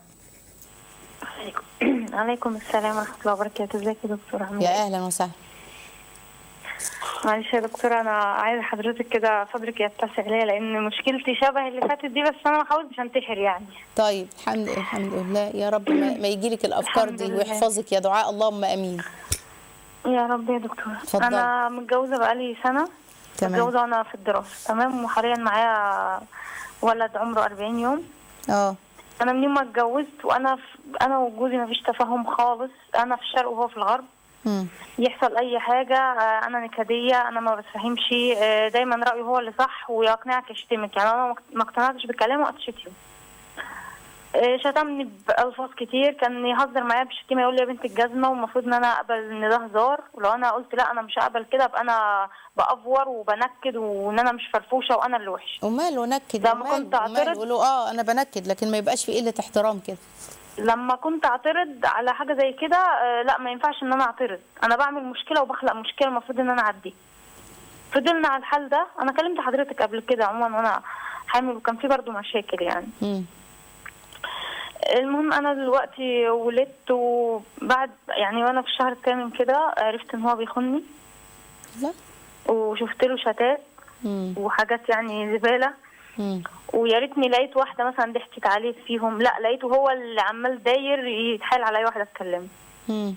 عليكم السلام ورحمة الله وبركاته ازيك يا دكتور عامل يا ايه؟ اهلا وسهلا معلش يا دكتورة أنا عايزة حضرتك كده صدرك يتسع ليا لأن مشكلتي شبه اللي فاتت دي بس أنا ما حاولتش أنتحر يعني طيب الحمد الحمد لله يا رب ما, ما يجيلك الافكار الحمد دي لله. ويحفظك يا دعاء اللهم امين يا رب يا دكتورة اتفضلي. أنا متجوزة بقالي سنة تمام. متجوزة وأنا في الدراسة تمام وحاليا معايا ولد عمره 40 يوم اه أنا من يوم ما اتجوزت وأنا في أنا وجوزي مفيش تفاهم خالص أنا في الشرق وهو في الغرب مم. يحصل اي حاجه آه، انا نكديه انا ما بتفهمش آه، دايما رايه هو اللي صح ويقنعك يشتمك يعني انا ما اقتنعتش بكلامه اتشتم آه، شتمني بألفاظ كتير كان يهزر معايا بشتيمه يقول لي يا بنت الجزمه والمفروض ان انا اقبل ان ده هزار ولو انا قلت لا انا مش هقبل كده ابقى انا بافور وبنكد وان انا مش فرفوشه وانا اللي وحش وماله نكد لما وماله كنت وماله أعترض- يقولوا اه انا بنكد لكن ما يبقاش في قله احترام كده لما كنت اعترض على حاجه زي كده آه، لا ما ينفعش ان انا اعترض انا بعمل مشكله وبخلق مشكله المفروض ان انا اعديها فضلنا على الحال ده انا كلمت حضرتك قبل كده عموما وانا حامل وكان في برضو مشاكل يعني مم. المهم انا دلوقتي ولدت وبعد يعني وانا في الشهر الثامن كده عرفت ان هو بيخوني لا وشفت له شتات مم. وحاجات يعني زباله مم. ويا ريتني لقيت واحده مثلا ضحكت عليه فيهم لا لقيته هو اللي عمال داير يتحايل على اي واحده اتكلم مم.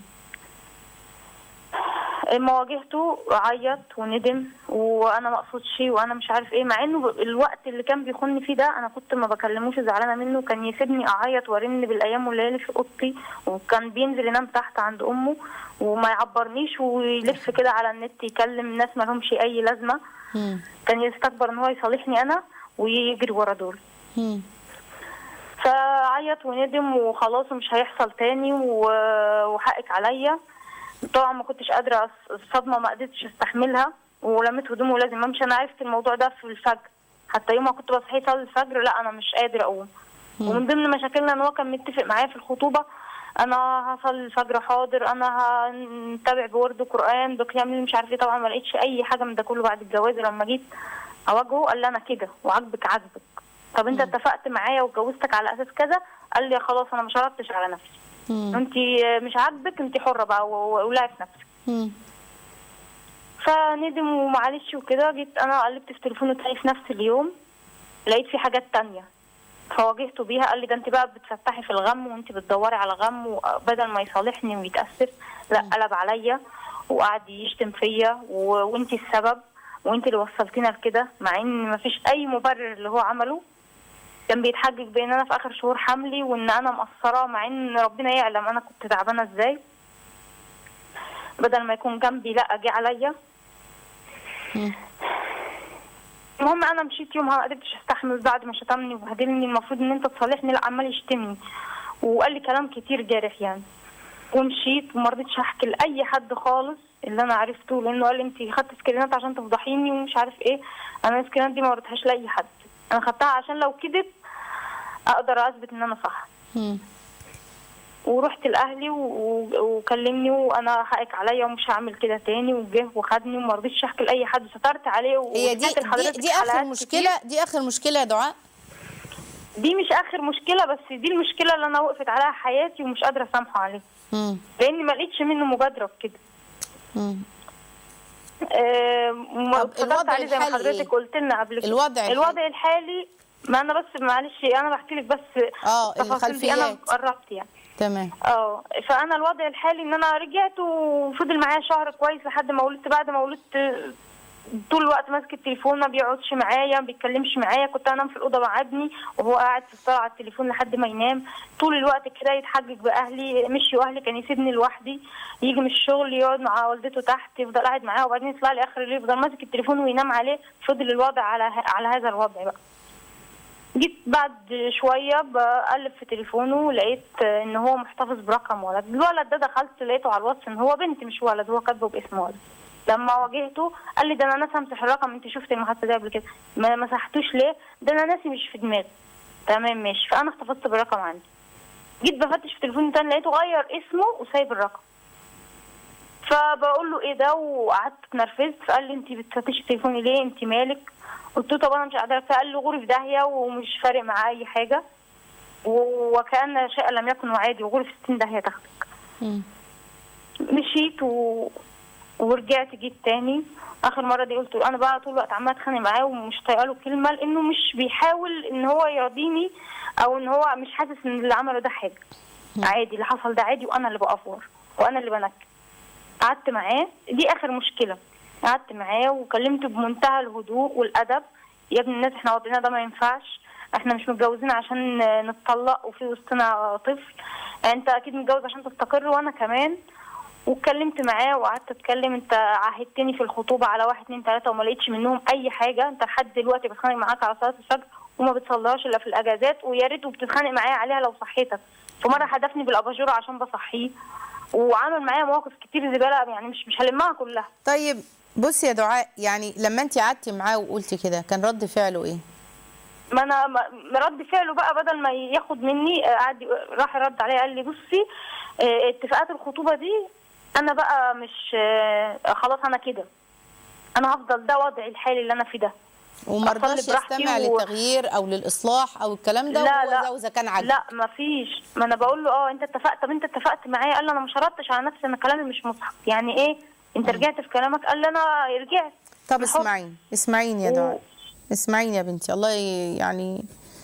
اما واجهته عيط وندم وانا ما اقصدش وانا مش عارف ايه مع انه الوقت اللي كان بيخوني فيه ده انا كنت ما بكلموش زعلانه منه كان يسيبني اعيط وارن بالايام والليالي في اوضتي وكان بينزل ينام تحت عند امه وما يعبرنيش ويلف كده على النت يكلم ناس ما لهمش اي لازمه مم. كان يستكبر ان هو يصالحني انا ويجري ورا دول مم. فعيط وندم وخلاص ومش هيحصل تاني و- وحقك عليا طبعا ما كنتش قادره أص- الصدمه ما قدرتش استحملها ولميت هدومي ولازم امشي انا عرفت الموضوع ده في الفجر حتى يوم ما كنت بصحي اصلي الفجر لا انا مش قادره اقوم ومن ضمن مشاكلنا ان هو كان متفق معايا في الخطوبه انا هصلي الفجر حاضر انا هنتابع بورد قران بقيام ليل مش عارف ايه طبعا ما لقيتش اي حاجه من ده كله بعد الجواز لما جيت اواجهه قال لي انا كده وعاجبك عاجبك طب انت اتفقت معايا واتجوزتك على اساس كذا قال لي خلاص انا ما شرطتش على نفسي مم. انت مش عاجبك انت حره بقى و- ولاعي في نفسك مم. فندم ومعلش وكده جيت انا قلبت في تليفونه تاني في نفس اليوم لقيت في حاجات تانية فواجهته بيها قال لي ده انت بقى بتفتحي في الغم وانت بتدوري على غم وبدل ما يصالحني ويتأسف لا قلب عليا وقعد يشتم فيا و... وانت السبب وانت اللي وصلتينا لكده مع ان مفيش اي مبرر اللي هو عمله كان بيتحجج بان انا في اخر شهور حملي وان انا مقصره مع ان ربنا يعلم انا كنت تعبانه ازاي بدل ما يكون جنبي لا جه عليا مم. المهم انا مشيت يومها ما قدرتش استحمل بعد ما شتمني وبهدلني المفروض ان انت تصالحني لا عمال يشتمني وقال لي كلام كتير جارح يعني ومشيت وما رضيتش احكي لاي حد خالص اللي انا عرفته لانه قال لي انت خدت سكرينات عشان تفضحيني ومش عارف ايه انا السكرينات دي ما وريتهاش لاي حد انا خدتها عشان لو كذب اقدر اثبت ان انا صح مم. ورحت لاهلي و- و- وكلمني وانا حقك عليا ومش هعمل كده تاني وجه وخدني وما رضيتش احكي لاي حد سترت عليه هي دي وحكيت دي, لحضرتك دي اخر حلقات مشكله دي اخر مشكله يا دعاء دي مش اخر مشكله بس دي المشكله اللي انا وقفت عليها حياتي ومش قادره اسامحه عليها مم. لاني ما لقيتش منه مبادره بكده مم. آه، ما طب اتفرجت الوضع عليه زي ما الحالي حضرتك إيه؟ قلت لنا قبل كده الوضع الحالي. الوضع الحالي ما انا بس معلش انا بحكي لك بس اه التفاصيل دي انا الخلفيات قربت يعني تمام اه فانا الوضع الحالي ان انا رجعت وفضل معايا شهر كويس لحد ما ولدت بعد ما ولدت آه، طول الوقت ماسك التليفون ما بيقعدش معايا ما بيتكلمش معايا كنت انام في الاوضه مع ابني وهو قاعد في الصاله على التليفون لحد ما ينام طول الوقت كده يتحجج باهلي مشيوا اهلي كان يسيبني لوحدي يجي من الشغل يقعد مع والدته تحت يفضل قاعد معاها وبعدين يطلع لي اخر الليل يفضل ماسك التليفون وينام عليه فضل الوضع على ه- على هذا الوضع بقى جيت بعد شوية بقلب في تليفونه لقيت ان هو محتفظ برقم ولد الولد ده دخلت لقيته على الواتس ان هو بنت مش ولد هو كاتبه باسم ولد لما واجهته قال لي ده انا ناسي امسح الرقم انت شفت المحادثه دي قبل كده ما مسحتوش ليه ده انا ناسي مش في دماغي تمام ماشي فانا احتفظت بالرقم عندي جيت بفتش في تليفوني تاني لقيته غير اسمه وسايب الرقم فبقول له ايه ده وقعدت اتنرفزت فقال لي انت بتفتشي تليفوني ليه انت مالك قلت له طب انا مش قادره فقال لي غوري في داهيه ومش فارق معاه اي حاجه و- وكان شيء لم يكن وعادي وغوري في 60 داهيه تاخدك مم. مشيت و... ورجعت جيت تاني اخر مره دي قلت له انا بقى طول الوقت عماله اتخانق معاه ومش طايقه له كلمه لانه مش بيحاول ان هو يرضيني او ان هو مش حاسس ان اللي عمله ده حاجه عادي اللي حصل ده عادي وانا اللي بأفور وانا اللي بنكد قعدت معاه دي اخر مشكله قعدت معاه وكلمته بمنتهى الهدوء والادب يا ابن الناس احنا وضعنا ده ما ينفعش احنا مش متجوزين عشان نتطلق وفي وسطنا طفل انت اكيد متجوز عشان تستقر وانا كمان واتكلمت معاه وقعدت اتكلم انت عاهدتني في الخطوبه على واحد اتنين تلاته وما لقيتش منهم اي حاجه انت لحد دلوقتي بتخانق معاك على صلاه الفجر وما بتصليهاش الا في الاجازات ويا ريت وبتتخانق معايا عليها لو صحيتك فمره حدفني بالاباجوره عشان بصحيه وعمل معايا مواقف كتير زباله يعني مش مش هلمها كلها طيب بصي يا دعاء يعني لما انت قعدتي معاه وقلتي كده كان رد فعله ايه ما انا ما- رد فعله بقى بدل ما ياخد مني آه، قعد راح رد عليا قال لي بصي آه، اتفاقات الخطوبه دي انا بقى مش آه، خلاص انا كده انا هفضل ده وضعي الحالي اللي انا فيه ده وما أصلي رضاش براحتي يستمع و- للتغيير او للاصلاح او الكلام ده لا وهو لا ده واذا كان عاجبك لا ما فيش ما انا بقول له اه انت اتفقت طب انت اتفقت معايا قال لي انا ما شرطتش على نفسي انا كلامي مش مصحف يعني ايه انت رجعت في كلامك قال لي انا رجعت طب بالحب. اسمعيني اسمعيني يا دعاء اسمعيني يا بنتي الله ي- يعني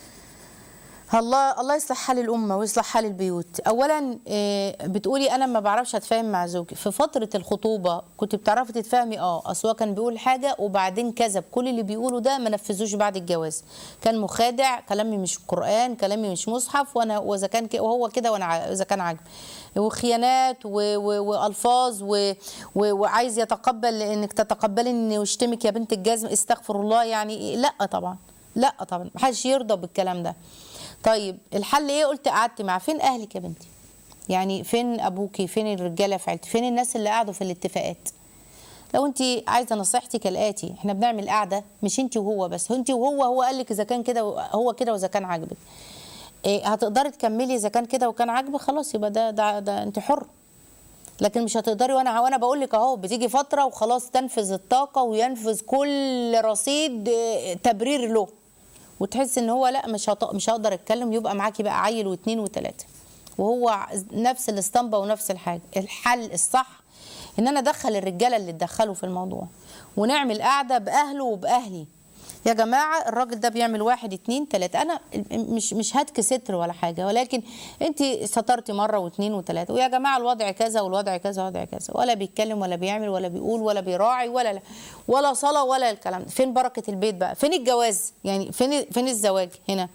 الله الله يصلح حال الامه ويصلح حال البيوت اولا آه، بتقولي انا ما بعرفش اتفاهم مع زوجي في فتره الخطوبه كنت بتعرفي تتفاهمي اه اصل هو كان بيقول حاجه وبعدين كذب كل اللي بيقوله ده ما نفذوش بعد الجواز كان مخادع كلامي مش قران كلامي مش مصحف وانا واذا كان ك- وهو كده وانا ع- اذا كان عاجبه وخيانات و- و- والفاظ و- و- وعايز يتقبل انك تتقبلي ان يشتمك يا بنت الجزم استغفر الله يعني لا طبعا لا طبعا محدش يرضى بالكلام ده طيب الحل ايه قلت قعدت مع فين اهلك يا بنتي يعني فين ابوكي فين الرجاله في عيلتك فين الناس اللي قعدوا في الاتفاقات لو انت عايزه نصيحتي كالاتي احنا بنعمل قعده مش انت وهو بس انت وهو هو قال لك اذا كان كده هو كده واذا كان عاجبك إيه هتقدري تكملي اذا كان كده وكان عاجبك خلاص يبقى ده ده, ده انت حر لكن مش هتقدري وانا وانا بقول لك اهو بتيجي فتره وخلاص تنفذ الطاقه وينفذ كل رصيد آه، تبرير له وتحس ان هو لا مش هط... مش هقدر اتكلم يبقى معاكي بقى عيل واثنين وثلاثه وهو ع- نفس الاسطمبه ونفس الحاجه الحل الصح ان انا ادخل الرجاله اللي اتدخلوا في الموضوع ونعمل قعده باهله وباهلي يا جماعه الراجل ده بيعمل واحد اتنين تلاته انا مش مش هتك ستر ولا حاجه ولكن انت سترتي مره واثنين وثلاثه ويا جماعه الوضع كذا والوضع كذا والوضع كذا ولا بيتكلم ولا بيعمل ولا بيقول ولا بيراعي ولا لا ولا صلاه ولا الكلام ده فين بركه البيت بقى فين الجواز يعني فين فين الزواج هنا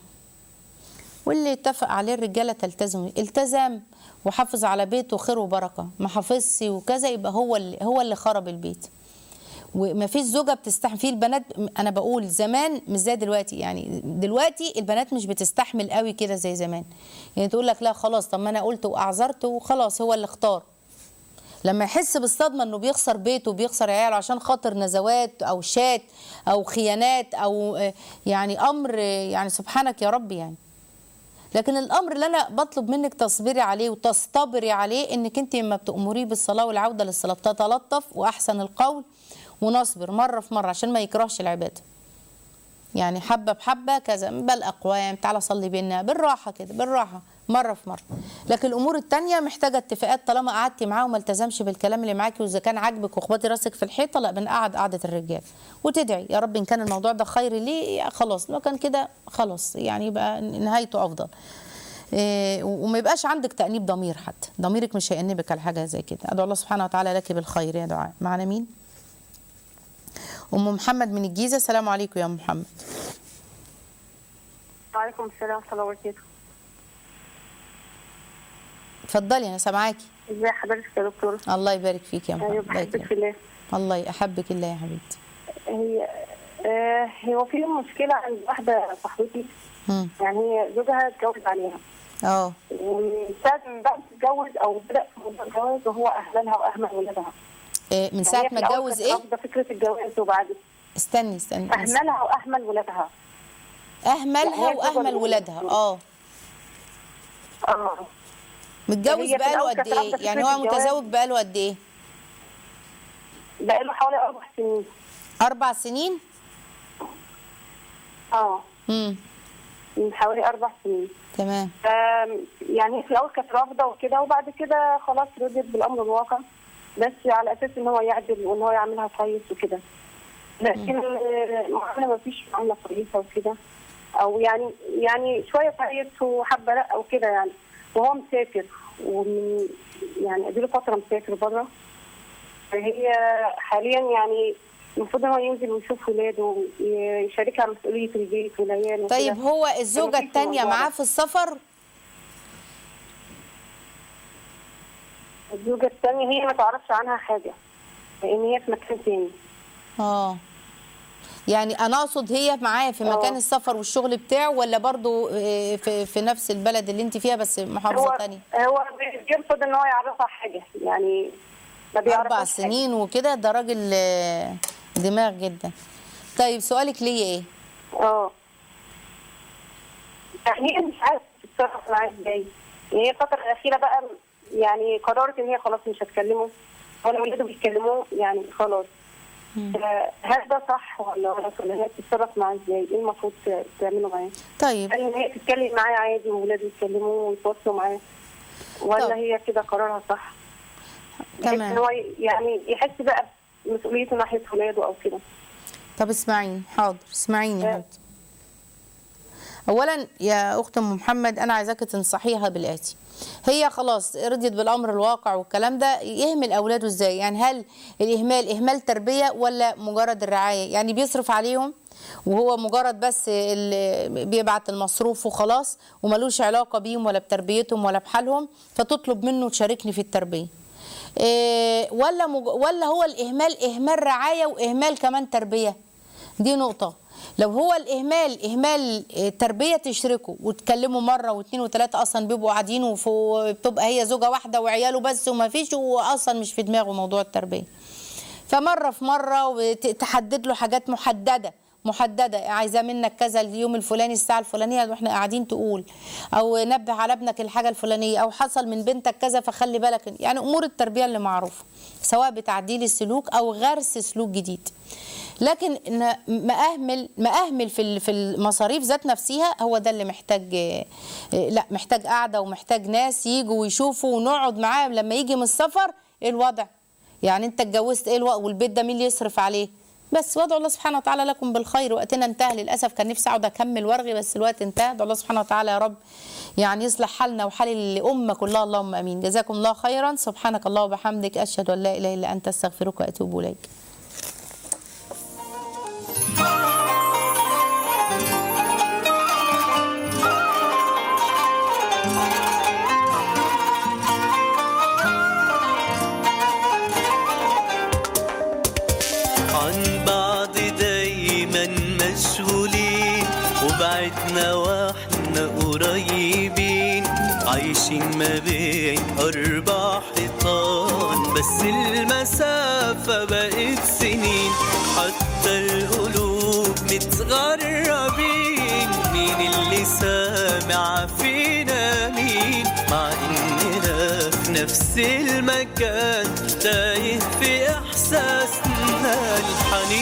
واللي اتفق عليه الرجاله تلتزم التزم وحافظ على بيته خير وبركه ما حافظش وكذا يبقى هو اللي هو اللي خرب البيت وما فيش زوجه بتستحمل في البنات انا بقول زمان مش زي دلوقتي يعني دلوقتي البنات مش بتستحمل قوي كده زي زمان يعني تقول لك لا خلاص طب ما انا قلت واعذرت وخلاص هو اللي اختار لما يحس بالصدمه انه بيخسر بيته وبيخسر عياله عشان خاطر نزوات او شات او خيانات او آه، يعني امر آه، يعني سبحانك يا رب يعني لكن الامر اللي انا بطلب منك تصبري عليه وتصطبري عليه انك انت لما بتامريه بالصلاه والعوده للصلاه تتلطف واحسن القول ونصبر مره في مره عشان ما يكرهش العباده يعني حبه بحبه كذا بل اقوام تعالى صلي بينا بالراحه كده بالراحه مره في مره لكن الامور التانية محتاجه اتفاقات طالما قعدتي معاه وما التزمش بالكلام اللي معاكي واذا كان عاجبك واخبطي راسك في الحيطه لا بنقعد قعده الرجال وتدعي يا رب ان كان الموضوع ده خير ليه خلاص لو كان كده خلاص يعني يبقى نهايته افضل إيه، وما يبقاش عندك تأنيب ضمير حتى ضميرك مش هيأنبك على حاجة زي كده أدعو الله سبحانه وتعالى لك بالخير يا دعاء معنا مين أم محمد من الجيزة السلام عليكم يا أم محمد وعليكم السلام ورحمة الله وبركاته اتفضلي أنا سامعاكي ازي حضرتك يا دكتور الله يبارك فيك يا محمد ايوه الله بحبك في يكرمك. الله الله يحبك الله يا حبيبتي هي آه هو في مشكلة عند واحدة صاحبتي مم. يعني هي زوجها اتجوز عليها اه ومن ساعة ما بقى تتجوز أو بدأ في موضوع الجواز وهو أهملها وأهمل ولادها إيه، من يعني ساعة هي في ما الأول اتجوز كانت ايه رافضة فكرة الجواز وبعد استني استني أهملها وأهمل ولادها اهملها يعني هي واهمل الزوجة ولادها الأولى. اه اه متجوز هي في بقاله الأول قد كانت ايه رافضة يعني فكرة هو الجواز. متزوج بقاله قد ايه بقاله حوالي أربع سنين اربع سنين اه امم من حوالي أربع سنين تمام آم، يعني في الأول كانت رافضة وكده وبعد كده خلاص رضيت بالأمر الواقع بس على اساس ان هو يعدل وان هو يعملها كويس وكده لكن آه، معامله ما فيش معامله كويسه وكده او يعني يعني شويه كويس وحبه لا وكده يعني وهو مسافر ومن يعني اديله فتره مسافر بره فهي حاليا يعني المفروض ان هو ينزل ويشوف ولاده ويشاركها مسؤوليه البيت والعيال وكده. طيب هو الزوجه مفيش الثانيه الموضوع معاه ده. في السفر الزوجه الثانيه هي ما تعرفش عنها حاجه لان هي في مكان تاني اه يعني انا اقصد هي معاه في مكان آه. السفر والشغل بتاعه ولا برضو آه، في في نفس البلد اللي انت فيها بس محافظه هو ثانيه هو بيرفض ان هو يعرفها حاجه يعني ما بيعرفش اربع سنين وكده ده راجل آه، دماغ جدا طيب سؤالك ليا ايه اه يعني هي مش عارفه تتصرف معاه ازاي يعني هي الفتره الاخيره بقى يعني قررت ان هي خلاص مش هتكلمه ولا ولاده بيتكلموا يعني خلاص آه، هل ده صح ولا غلط ولا هي بتتصرف معاه ازاي؟ ايه المفروض ت- تعمله معاه؟ طيب هل ان هي تتكلم معاه عادي وولاده يتكلموا ويتواصلوا معاه ولا طب. هي كده قرارها صح؟ بحيث تمام. ان هو ي- يعني يحس بقى بمسؤوليته ناحيه ولاده او كده طب اسمعيني حاضر اسمعيني يا حبيبتي اولا يا اخت ام محمد انا عايزاكي تنصحيها بالاتي هي خلاص رضيت بالامر الواقع والكلام ده يهمل اولاده ازاي يعني هل الاهمال اهمال تربيه ولا مجرد الرعايه يعني بيصرف عليهم وهو مجرد بس ال- بيبعت المصروف وخلاص وملوش علاقه بيهم ولا بتربيتهم ولا بحالهم فتطلب منه تشاركني في التربيه إيه ولا مج... ولا هو الاهمال اهمال رعايه واهمال كمان تربيه دي نقطه لو هو الاهمال اهمال آه، تربيه تشركوا وتكلموا مره واثنين وثلاثه اصلا بيبقوا قاعدين وبتبقى هي زوجه واحده وعياله بس وما فيش واصلا مش في دماغه موضوع التربيه فمره في مره وتحدد له حاجات محدده محدده عايزاه منك كذا اليوم الفلاني الساعه الفلانيه واحنا قاعدين تقول او نبه على ابنك الحاجه الفلانيه او حصل من بنتك كذا فخلي بالك يعني امور التربيه اللي معروفه سواء بتعديل السلوك او غرس سلوك جديد لكن إن ما اهمل ما اهمل في ال- في المصاريف ذات نفسها هو ده اللي محتاج آه، آه، لا محتاج قعده ومحتاج ناس يجوا ويشوفوا ونقعد معاه لما يجي من السفر ايه الوضع يعني انت اتجوزت ايه الوضع والبيت ده مين اللي يصرف عليه بس وادعوا الله سبحانه وتعالى لكم بالخير وقتنا انتهى للاسف كان نفسي اقعد اكمل وارغي بس الوقت انتهى ادعوا الله سبحانه وتعالى يا رب يعني يصلح حالنا وحال الامه كلها اللهم امين جزاكم الله خيرا سبحانك الله وبحمدك اشهد ان لا اله الا انت استغفرك واتوب اليك عن بعض دايما مشغولين وبعدنا واحنا قريبين عايشين ما بين أربع حيطان بس المسافة بقت سنين حتى القلوب متغربين مين اللي سامع فينا مين مع إننا في نفس المكان تايه في إحساسنا الحنين